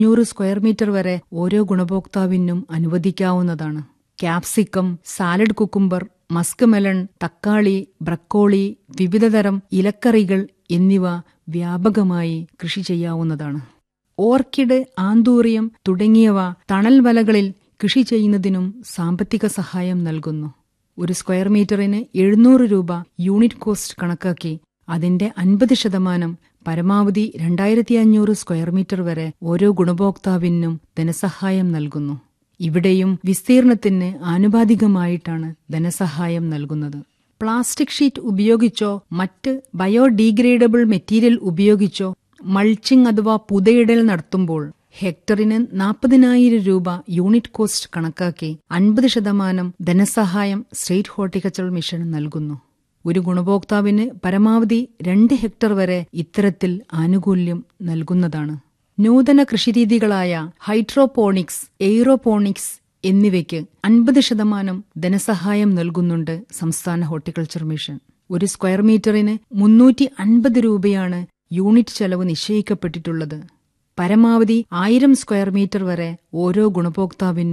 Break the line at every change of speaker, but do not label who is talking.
അഞ്ഞൂറ് square metre വരെ ഓരോ ഗുണഭോക്താവിനും അനുവദിക്കാവുന്നതാണ് capsicum salad cucumber musk melon തക്കാളി ബ്രക്കോളി വിവിധതരം ഇലക്കറികൾ എന്നിവ വ്യാപകമായി കൃഷി ചെയ്യാവുന്നതാണ് ഓർക്കിഡ് ആന്തൂറിയം തുടങ്ങിയവ തണൽ വലകളിൽ കൃഷി ചെയ്യുന്നതിനും സാമ്പത്തിക സഹായം നൽകുന്നു ഒരു സ്ക്വയർ മീറ്ററിന് എഴുന്നൂറ് രൂപ യൂണിറ്റ് കോസ്റ്റ് കണക്കാക്കി അതിന്റെ അൻപത് ശതമാനം പരമാവധി രണ്ടായിരത്തി അഞ്ഞൂറ് സ്ക്വയർ മീറ്റർ വരെ ഓരോ ഗുണഭോക്താവിനും ധനസഹായം നൽകുന്നു ഇവിടെയും വിസ്തീർണത്തിന് ആനുപാതികമായിട്ടാണ് ധനസഹായം നൽകുന്നത് പ്ലാസ്റ്റിക് ഷീറ്റ് ഉപയോഗിച്ചോ മറ്റ് ബയോഡീഗ്രേഡബിൾ മെറ്റീരിയൽ ഉപയോഗിച്ചോ മൾച്ചിങ് അഥവാ പുതയിടൽ നടത്തുമ്പോൾ ഹെക്ടറിന് നാൽപ്പതിനായിരം രൂപ യൂണിറ്റ് കോസ്റ്റ് കണക്കാക്കി അൻപത് ശതമാനം ധനസഹായം സ്റ്റേറ്റ് ഹോർട്ടിക്കൾച്ചർ മിഷൻ നൽകുന്നു ഒരു ഗുണഭോക്താവിന് പരമാവധി രണ്ട് ഹെക്ടർ വരെ ഇത്തരത്തിൽ ആനുകൂല്യം നൽകുന്നതാണ് നൂതന കൃഷിരീതികളായ ഹൈഡ്രോപോണിക്സ് എയ്റോപോണിക്സ് എന്നിവയ്ക്ക് അൻപത് ശതമാനം ധനസഹായം നൽകുന്നുണ്ട് സംസ്ഥാന ഹോർട്ടിക്കൾച്ചർ മിഷൻ ഒരു സ്ക്വയർ മീറ്ററിന് മുന്നൂറ്റി അൻപത് രൂപയാണ് യൂണിറ്റ് ചെലവ് നിശ്ചയിക്കപ്പെട്ടിട്ടുള്ളത് പരമാവധി ആയിരം സ്ക്വയർ മീറ്റർ വരെ ഓരോ ഗുണഭോക്താവിനും